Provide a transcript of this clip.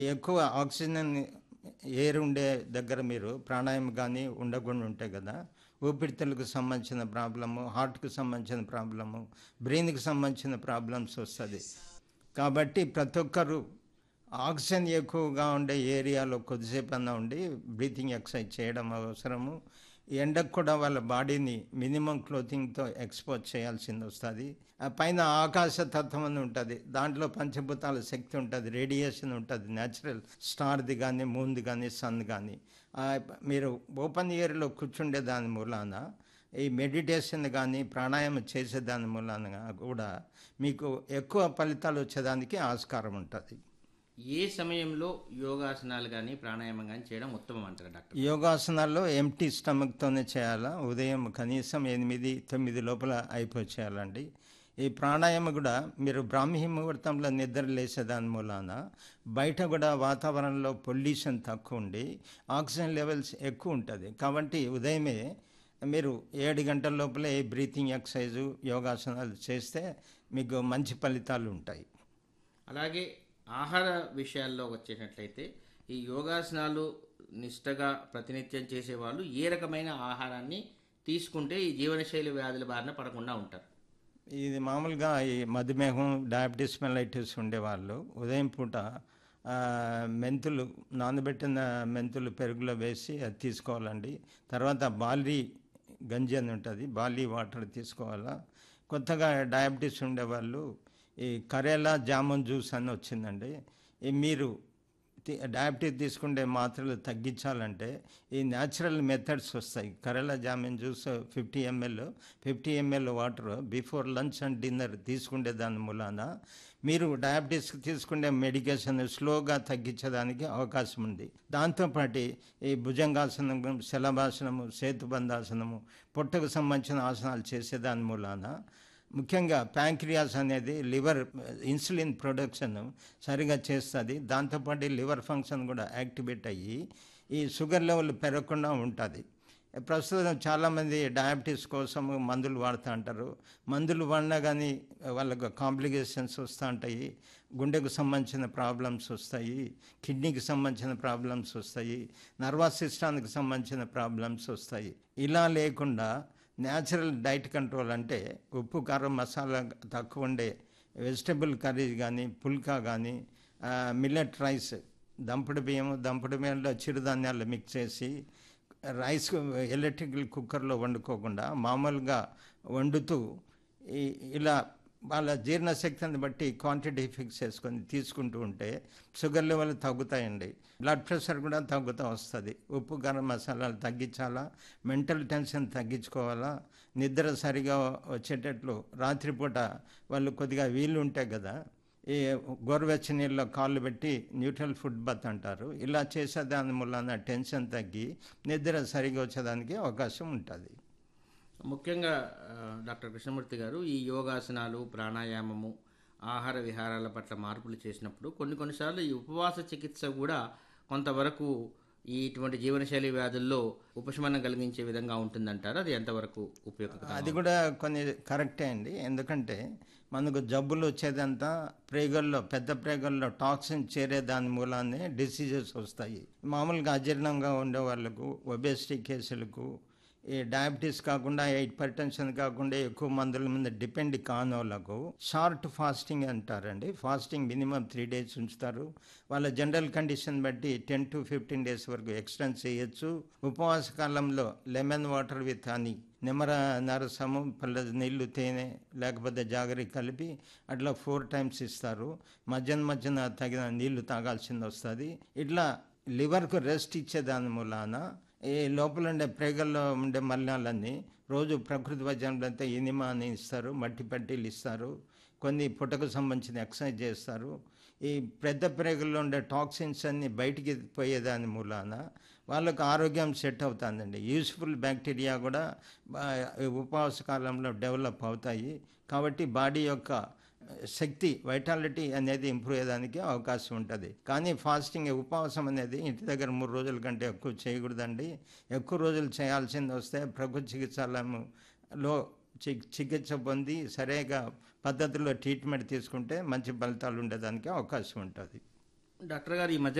ఎక్కువ oxygen air ఉండే దగ్గర మీరు ప్రాణాయామం కానీ ఉండకుండా ఉంటాయి కదా ఊపిరితిత్తులకు సంబంధించిన ప్రాబ్లము హార్ట్కి సంబంధించిన ప్రాబ్లము బ్రెయిన్కి సంబంధించిన ప్రాబ్లమ్స్ వస్తుంది కాబట్టి ప్రతి ఒక్కరు ఆక్సిజన్ ఎక్కువగా ఉండే ఏరియాలో కొద్దిసేపు అన్నా ఉండి బ్రీతింగ్ ఎక్సర్సైజ్ చేయడం అవసరము ఎండకు కూడా వాళ్ళ బాడీని మినిమం క్లోతింగ్తో ఎక్స్పోజ్ చేయాల్సింది వస్తుంది ఆ పైన ఆకాశ తత్వం అని ఉంటుంది దాంట్లో పంచభూతాల శక్తి ఉంటుంది రేడియేషన్ ఉంటుంది న్యాచురల్ స్టార్ది కానీ మూన్ది కానీ సన్ కానీ మీరు ఓపెన్ ఇయర్లో కూర్చుండే దాని మూలాన ఈ మెడిటేషన్ కానీ ప్రాణాయామం చేసే దాని మూలాన కూడా మీకు ఎక్కువ ఫలితాలు వచ్చేదానికి ఆస్కారం ఉంటుంది ఏ సమయంలో యోగాసనాలు కానీ ప్రాణాయామం కానీ చేయడం ఉత్తమం అంటారు డాక్టర్ యోగాసనాల్లో ఎంటీ స్టమక్తోనే చేయాలా ఉదయం కనీసం ఎనిమిది తొమ్మిది లోపల అయిపోయి చేయాలండి ఈ ప్రాణాయామం కూడా మీరు బ్రాహ్మీ ముహూర్తంలో నిద్ర లేసేదాని మూలాన బయట కూడా వాతావరణంలో పొల్యూషన్ తక్కువ ఉండి ఆక్సిజన్ లెవెల్స్ ఎక్కువ ఉంటుంది కాబట్టి ఉదయమే మీరు ఏడు గంటల లోపలే బ్రీతింగ్ ఎక్సర్సైజు యోగాసనాలు చేస్తే మీకు మంచి ఫలితాలు ఉంటాయి అలాగే ఆహార విషయాల్లో వచ్చేటట్లయితే ఈ యోగాసనాలు నిష్టగా ప్రతినిత్యం చేసేవాళ్ళు ఏ రకమైన ఆహారాన్ని తీసుకుంటే ఈ జీవనశైలి వ్యాధుల బారిన పడకుండా ఉంటారు ఇది మామూలుగా ఈ మధుమేహం డయాబెటీస్ మెలైటిస్ ఉండేవాళ్ళు ఉదయం పూట ఆ, మెంతులు నానబెట్టిన మెంతులు పెరుగులో వేసి అది తీసుకోవాలండి తర్వాత బాలి గంజి అని ఉంటుంది బాలి వాటర్ తీసుకోవాలా కొత్తగా డయాబెటీస్ ఉండేవాళ్ళు ఈ కరేలా జామున్ జ్యూస్ అని వచ్చిందండి ఈ మీరు తి- డయాబెటీస్ తీసుకుంటే మాత్రలు తగ్గించాలంటే ఈ న్యాచురల్ మెథడ్స్ వస్తాయి కరేలా జామిన్ juice fifty ML fifty ML water before lunch and dinner తీసుకునే దాని మూలాన మీరు డయాబెటీస్కి తీసుకునే మెడికేషన్ స్లోగా తగ్గించడానికి అవకాశం ఉంది దాంతోపాటు ఈ భుజంగాసనం శలభాసనము సేతుబంధాసనము పొట్టకు సంబంధించిన ఆసనాలు చేసేదాని మూలాన ముఖ్యంగా ప్యాంక్రియాస్ అనేది లివర్ ఇన్సులిన్ ప్రొడక్షన్ సరిగా చేస్తుంది దాంతోపాటు లివర్ ఫంక్షన్ కూడా యాక్టివేట్ అయ్యి ఈ షుగర్ లెవెల్ పెరగకుండా ఉంటుంది ప్రస్తుతం చాలామంది డయాబెటీస్ కోసం మందులు వాడుతూ అంటారు మందులు వాడినా కానీ వాళ్ళకు కాంప్లికేషన్స్ వస్తూ ఉంటాయి గుండెకు సంబంధించిన ప్రాబ్లమ్స్ వస్తాయి కిడ్నీకి సంబంధించిన ప్రాబ్లమ్స్ వస్తాయి నర్వస్ సిస్టానికి సంబంధించిన ప్రాబ్లమ్స్ వస్తాయి ఇలా లేకుండా న్యాచురల్ డైట్ కంట్రోల్ అంటే ఉప్పు కారం మసాలా తక్కువ ఉండే వెజిటబుల్ కర్రీ కానీ పుల్కా కానీ మిల్లెట్ రైస్ దంపుడు బియ్యము దంపుడు బియ్యంలో చిరుధాన్యాలు మిక్స్ చేసి రైస్ ఎలక్ట్రికల్ కుక్కర్లో వండుకోకుండా మామూలుగా వండుతూ ఈ ఇలా వాళ్ళ జీర్ణశక్తిని బట్టి క్వాంటిటీ ఫిక్స్ చేసుకొని తీసుకుంటూ ఉంటే షుగర్ లెవెల్ తగ్గుతాయండి బ్లడ్ ప్రెషర్ కూడా తగ్గుతూ వస్తుంది ఉప్పు గరం మసాలాలు తగ్గించాలా మెంటల్ టెన్షన్ తగ్గించుకోవాలా నిద్ర సరిగా వచ్చేటట్లు రాత్రిపూట వాళ్ళు కొద్దిగా వీలు ఉంటాయి కదా ఈ గోరువెచ్చని నీళ్ళలో కాళ్ళు పెట్టి న్యూట్రల్ ఫుడ్ బత్ అంటారు ఇలా చేసే దాని మూలన టెన్షన్ తగ్గి నిద్ర సరిగా వచ్చేదానికి అవకాశం ఉంటుంది ముఖ్యంగా ఆ, డాక్టర్ కృష్ణమూర్తి గారు ఈ యోగాసనాలు ప్రాణాయామము ఆహార విహారాల పట్ల మార్పులు చేసినప్పుడు కొన్ని కొన్నిసార్లు ఈ ఉపవాస చికిత్స కూడా కొంతవరకు ఈ ఇటువంటి జీవనశైలి వ్యాధుల్లో ఉపశమనం కలిగించే విధంగా ఉంటుందంటారు అది ఎంతవరకు ఉపయోగకరం అది కూడా కొన్ని కరెక్టే అండి ఎందుకంటే మనకు జబ్బులు వచ్చేదంతా ప్రేగుల్లో పెద్ద ప్రేగుల్లో టాక్సిన్ చేరే దాని మూలానే డిసీజెస్ వస్తాయి మామూలుగా అజీర్ణంగా ఉండే వాళ్ళకు ఒబేసిటీ కేసులకు ఈ డయాబెటీస్ కాకుండా హైపర్ టెన్షన్ కాకుండా ఎక్కువ మందుల మీద డిపెండ్ కాని వాళ్ళకు షార్ట్ ఫాస్టింగ్ అంటారండి ఫాస్టింగ్ మినిమం త్రీ డేస్ ఉంచుతారు వాళ్ళ జనరల్ కండిషన్ బట్టి టెన్ టు ఫిఫ్టీన్ డేస్ వరకు ఎక్స్టెండ్ చేయొచ్చు ఉపవాస కాలంలో లెమన్ వాటర్ విత్ హనీ నిమ్మర నరసము పళ్ళ నీళ్లు తేనె లేకపోతే జాగరి కలిపి అట్లా ఫోర్ టైమ్స్ ఇస్తారు మధ్యన మధ్యన తగిన నీళ్లు తాగాల్సింది వస్తుంది ఇట్లా లివర్కు రెస్ట్ ఇచ్చేదాని మూలాన ఈ లోపల ఉండే ప్రేగల్లో ఉండే మలినాలన్నీ రోజు ప్రకృతి వైద్యంలో అయితే ఇనిమా అని ఇస్తారు మట్టి పట్టీలు ఇస్తారు కొన్ని పుట్టకు సంబంధించిన ఎక్సర్సైజ్ చేస్తారు ఈ పెద్ద ప్రేగుల్లో ఉండే టాక్సిన్స్ అన్ని బయటికి పోయేదాని మూలాన వాళ్ళకు ఆరోగ్యం సెట్ అవుతుందండి యూస్ఫుల్ బ్యాక్టీరియా కూడా బా- ఈ ఉపవాస కాలంలో డెవలప్ అవుతాయి కాబట్టి బాడీ యొక్క శక్తి వైటాలిటీ అనేది ఇంప్రూవ్ అయ్యేదానికి అవకాశం ఉంటుంది కానీ ఫాస్టింగ్ ఉపవాసం అనేది ఇంటి దగ్గర మూడు రోజుల కంటే ఎక్కువ చేయకూడదండి ఎక్కువ రోజులు చేయాల్సింది వస్తే ప్రభుత్వ చికిత్సాలయంలో చి చికిత్స పొంది సరిగా పద్ధతిలో ట్రీట్మెంట్ తీసుకుంటే మంచి ఫలితాలు ఉండేదానికి అవకాశం ఉంటుంది డాక్టర్ గారు ఈ మధ్య